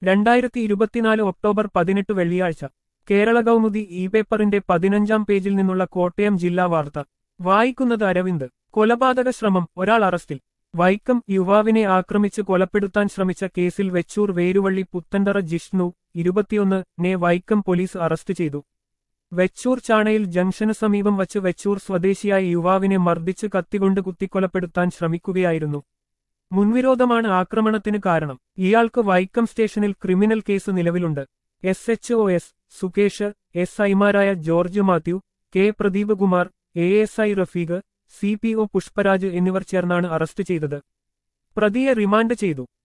രണ്ടായിരത്തി ഇരുപത്തിനാല് ഒക്ടോബർ പതിനെട്ട് വെള്ളിയാഴ്ച കേരള കൗമുദി ഇ പേപ്പറിന്റെ പതിനഞ്ചാം പേജിൽ നിന്നുള്ള കോട്ടയം ജില്ലാ വാർത്ത വായിക്കുന്നത് അരവിന്ദ് കൊലപാതക ശ്രമം ഒരാൾ അറസ്റ്റിൽ വൈക്കം യുവാവിനെ ആക്രമിച്ച് കൊലപ്പെടുത്താൻ ശ്രമിച്ച കേസിൽ വെച്ചൂർ വേരുവള്ളി പുത്തൻതറ ജിഷ്ണു ഇരുപത്തിയൊന്ന് നെ വൈക്കം പോലീസ് അറസ്റ്റ് ചെയ്തു വെച്ചൂർ ചാണയിൽ ജംഗ്ഷന് സമീപം വച്ച് വെച്ചൂർ സ്വദേശിയായ യുവാവിനെ മർദ്ദിച്ച് കത്തികൊണ്ട് കുത്തിക്കൊലപ്പെടുത്താൻ ശ്രമിക്കുകയായിരുന്നു മുൻവിരോധമാണ് ആക്രമണത്തിന് കാരണം ഇയാൾക്ക് വൈക്കം സ്റ്റേഷനിൽ ക്രിമിനൽ കേസ് നിലവിലുണ്ട് S H O S Sukesh S ഐമാരായ George Mathew K Pradeep Kumar A S I Rafeeq C P O Pushparaj എന്നിവർ ചേർന്നാണ് അറസ്റ്റ് ചെയ്തത് പ്രതിയെ റിമാൻഡ് ചെയ്തു